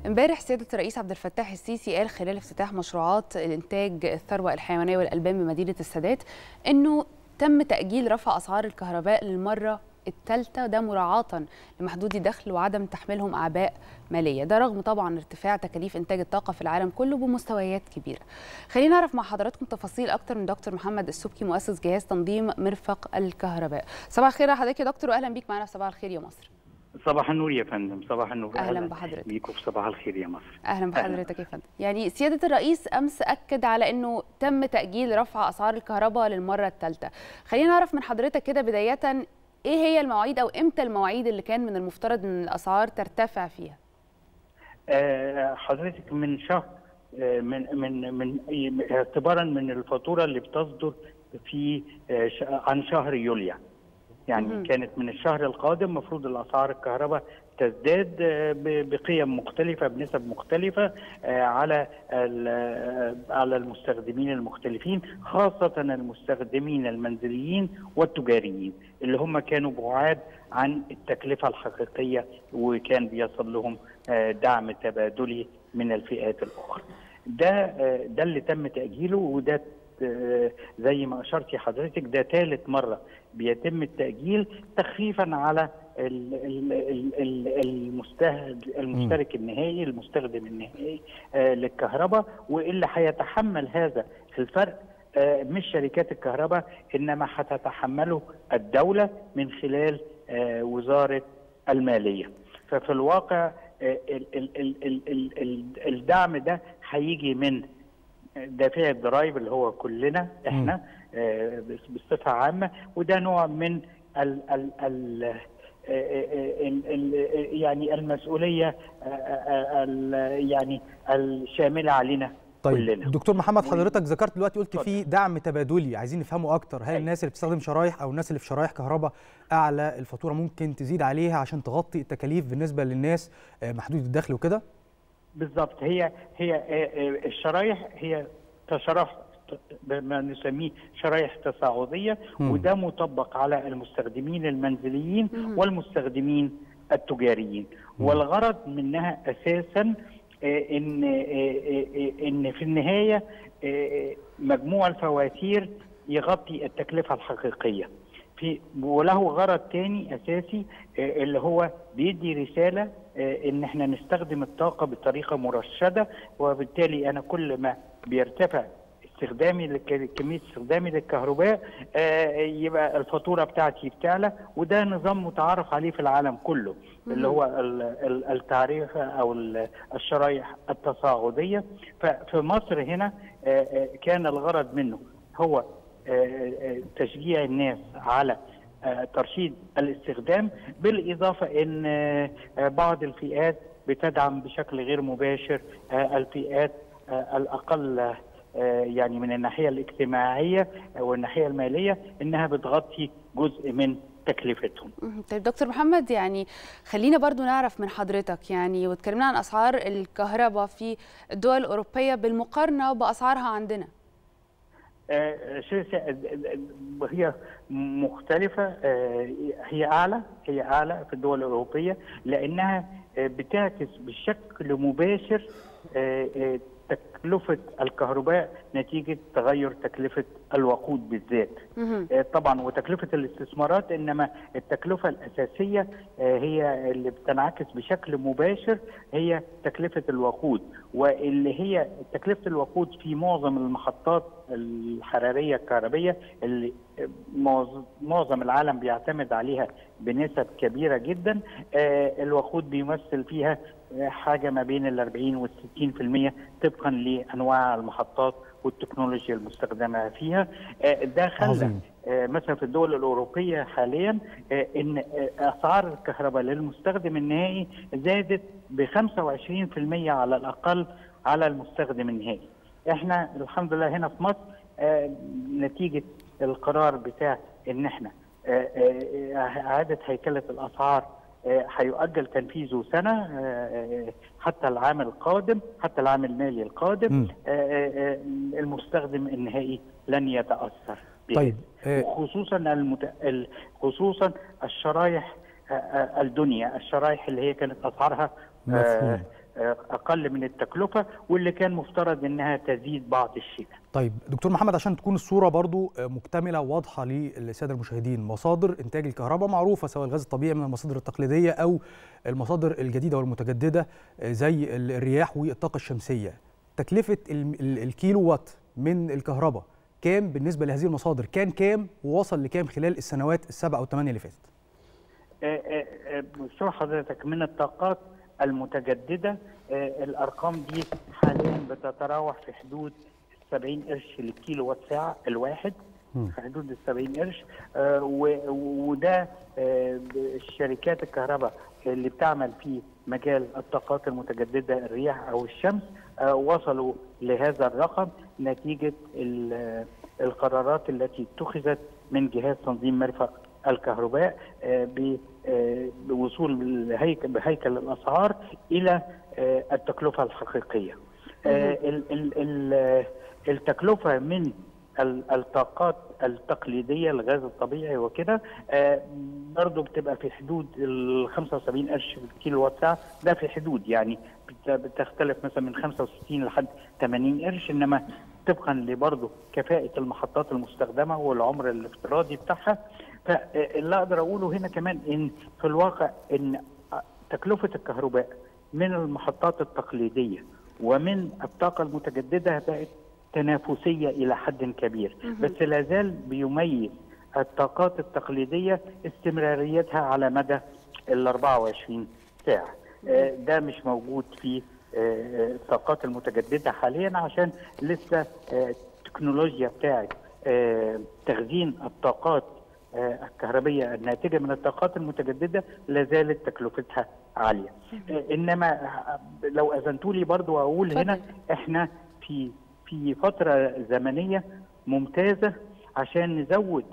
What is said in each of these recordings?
امبارح سيادة الرئيس عبد الفتاح السيسي قال خلال افتتاح مشروعات الإنتاج الثروة الحيوانية والألبان بمدينة السادات إنه تم تأجيل رفع أسعار الكهرباء للمرة الثالثة ده مراعاة لمحدودي الدخل وعدم تحملهم أعباء مالية ده رغم طبعا ارتفاع تكاليف إنتاج الطاقة في العالم كله بمستويات كبيرة خلينا نعرف مع حضراتكم تفاصيل أكتر من دكتور محمد السبكي مؤسس جهاز تنظيم مرفق الكهرباء صباح الخير على حضرتك يا دكتور وأهلا بيك معنا في صباح الخير يا مصر صباح النور يا فندم صباح النور أهلا بحضرتك بيكم في صباح الخير يا مصر اهلا بحضرتك يا فندم يعني سياده الرئيس امس اكد على انه تم تاجيل رفع اسعار الكهرباء للمره الثالثه خلينا نعرف من حضرتك كده بدايه ايه هي المواعيد او امتى المواعيد اللي كان من المفترض ان الاسعار ترتفع فيها آه حضرتك من شهر آه من من من اعتبارا من الفاتوره اللي بتصدر في آه عن شهر يوليو يعني مهم. كانت من الشهر القادم المفروض الاسعار الكهرباء تزداد آه، ب- بقيم مختلفه بنسب مختلفه آه، على ال- آه، على المستخدمين المختلفين خاصه المستخدمين المنزليين والتجاريين اللي هم كانوا بعاد عن التكلفه الحقيقيه وكان بيصل لهم آه، دعم تبادلي من الفئات الاخرى. ده آه، ده اللي تم تاجيله وده آه، زي ما اشرتي حضرتك ده ثالث مره بيتم التاجيل تخفيفا على ال- ال- ال- ال- المستهد- المشترك النهائي المستخدم النهائي آه، للكهرباء واللي هيتحمل هذا الفرق آه، مش شركات الكهرباء انما هتتحمله الدوله من خلال آه، وزاره الماليه ففي الواقع آه، ال- ال- ال- ال- ال- ال- الدعم ده هيجي من دافع الضرائب اللي هو كلنا احنا آه، بس- بصفه عامه وده نوع من ال ال ال آه، آه، ال- ال- يعني المسؤوليه آه، آه، ال- يعني الشامله علينا طيب كلنا دكتور محمد حضرتك ذكرت دلوقتي قلت اتفضل. في دعم تبادلي عايزين نفهمه اكتر هل أيوة. الناس اللي بتستخدم شرايح او الناس اللي في شرايح كهرباء اعلى الفاتوره ممكن تزيد عليها عشان تغطي التكاليف بالنسبه للناس آه، محدود الدخل وكده بالضبط هي هي آه، آه، الشرايح هي كشرايح ما نسميه شرايح تصاعديه مم. وده مطبق على المستخدمين المنزليين مم. والمستخدمين التجاريين مم. والغرض منها اساسا آه، ان آه، آه، آه، ان في النهايه آه، مجموع الفواتير يغطي التكلفه الحقيقيه في وله غرض تاني اساسي آه، اللي هو بيدي رساله آه، ان احنا نستخدم الطاقه بطريقه مرشده وبالتالي انا كل ما بيرتفع استخدامي لك- كميه استخدامي للكهرباء آه، يبقى الفاتوره بتاعتي بتعلى وده نظام متعارف عليه في العالم كله اللي هو ال- ال- التعريف او ال- الشرايح التصاعديه ففي مصر هنا آه، آه، كان الغرض منه هو آه، آه، تشجيع الناس على آه، ترشيد الاستخدام بالاضافه ان آه، آه، بعض الفئات بتدعم بشكل غير مباشر آه، الفئات آه، الاقل آه، يعني من الناحيه الاجتماعيه والناحيه الماليه انها بتغطي جزء من تكلفتهم. مهم. طيب دكتور محمد يعني خلينا برضو نعرف من حضرتك يعني واتكلمنا عن اسعار الكهرباء في الدول الاوروبيه بالمقارنه باسعارها عندنا آه، شو- هي مختلفة آه، هي أعلى هي أعلى في الدول الأوروبية لأنها آه، بتعكس بشكل مباشر آه، آه، تكلفة الكهرباء نتيجة تغير تكلفة الوقود بالذات مهم. آه، طبعا وتكلفة الاستثمارات إنما التكلفة الأساسية آه، هي اللي بتنعكس بشكل مباشر هي تكلفة الوقود واللي هي تكلفة الوقود في معظم المحطات الحرارية الكهربية اللي معظ- معظم العالم بيعتمد عليها بنسب كبيرة جدا آه، الوقود بيمثل فيها آه، حاجة ما بين ال 40 وال 60% طبقا لأنواع المحطات والتكنولوجيا المستخدمة فيها آه، ده خلى عظيم. آه، مثلا في الدول الأوروبية حاليا آه، إن آه، أسعار الكهرباء للمستخدم النهائي زادت ب 25% على الأقل على المستخدم النهائي. احنا الحمد لله هنا في مصر آه، نتيجة القرار بتاع إن احنا آه، آه، إعادة هيكلة الأسعار آه، هيؤجل تنفيذه سنة آه، آه، حتى العام القادم حتى العام المالي القادم مم. آه، آه، آه، المستخدم النهائي لن يتأثر بهذا. طيب آه، وخصوصا المت... ال- خصوصا الشرايح آه، آه، الدنيا الشرايح اللي هي كانت اسعارها آه، مفهوم. اقل من التكلفه واللي كان مفترض انها تزيد بعض الشيء. طيب دكتور محمد عشان تكون الصوره برضو مكتمله وواضحه للساده المشاهدين مصادر انتاج الكهرباء معروفه سواء الغاز الطبيعي من المصادر التقليديه او المصادر الجديده والمتجدده زي الرياح والطاقه الشمسيه تكلفه الكيلو وات من الكهرباء كام بالنسبه لهذه المصادر كان كام ووصل لكام خلال السنوات السبع او الثمانيه اللي فاتت شو حضرتك من الطاقات المتجدده الارقام دي حاليا بتتراوح في حدود 70 قرش للكيلو وات ساعه الواحد في حدود ال 70 قرش آه وده آه شركات الكهرباء اللي بتعمل في مجال الطاقات المتجدده الرياح او الشمس آه وصلوا لهذا الرقم نتيجه القرارات التي اتخذت من جهاز تنظيم مرفق الكهرباء بوصول بهيكل الاسعار الى التكلفه الحقيقيه. التكلفه من الطاقات التقليديه الغاز الطبيعي وكده برضه بتبقى في حدود ال 75 قرش كيلو وات ساعه ده في حدود يعني بتختلف مثلا من 65 لحد 80 قرش انما طبقا لبرضه كفاءه المحطات المستخدمه والعمر الافتراضي بتاعها فاللي اقدر اقوله هنا كمان ان في الواقع ان تكلفه الكهرباء من المحطات التقليديه ومن الطاقه المتجدده بقت تنافسيه الى حد كبير بس لا زال بيميز الطاقات التقليديه استمراريتها على مدى ال 24 ساعه ده مش موجود في الطاقات المتجدده حاليا عشان لسه التكنولوجيا بتاعت تخزين الطاقات الكهربية الناتجة من الطاقات المتجددة لا زالت تكلفتها عالية إنما لو أذنتوا لي برضو أقول هنا إحنا في في فترة زمنية ممتازة عشان نزود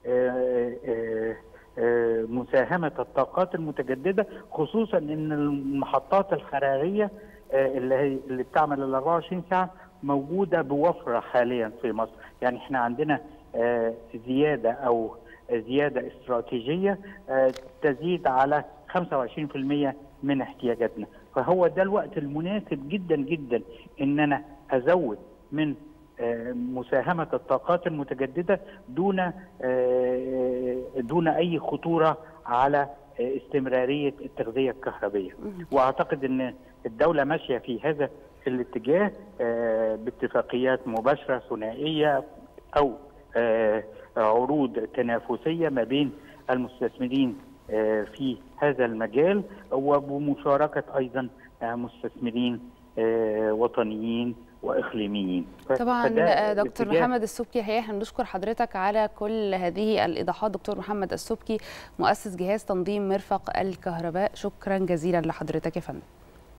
مساهمة الطاقات المتجددة خصوصا ان المحطات الحرارية اللي هي اللي بتعمل ال 24 ساعة موجودة بوفرة حاليا في مصر يعني احنا عندنا زيادة او زيادة استراتيجية تزيد على 25% من احتياجاتنا فهو ده الوقت المناسب جدا جدا ان انا ازود من مساهمة الطاقات المتجددة دون دون أي خطورة على استمرارية التغذية الكهربية وأعتقد أن الدولة ماشية في هذا الاتجاه باتفاقيات مباشرة ثنائية أو عروض تنافسية ما بين المستثمرين في هذا المجال وبمشاركة أيضا مستثمرين وطنيين واقليميين طبعا دكتور محمد السبكي الحقيقه احنا بنشكر حضرتك على كل هذه الايضاحات دكتور محمد السبكي مؤسس جهاز تنظيم مرفق الكهرباء شكرا جزيلا لحضرتك يا فندم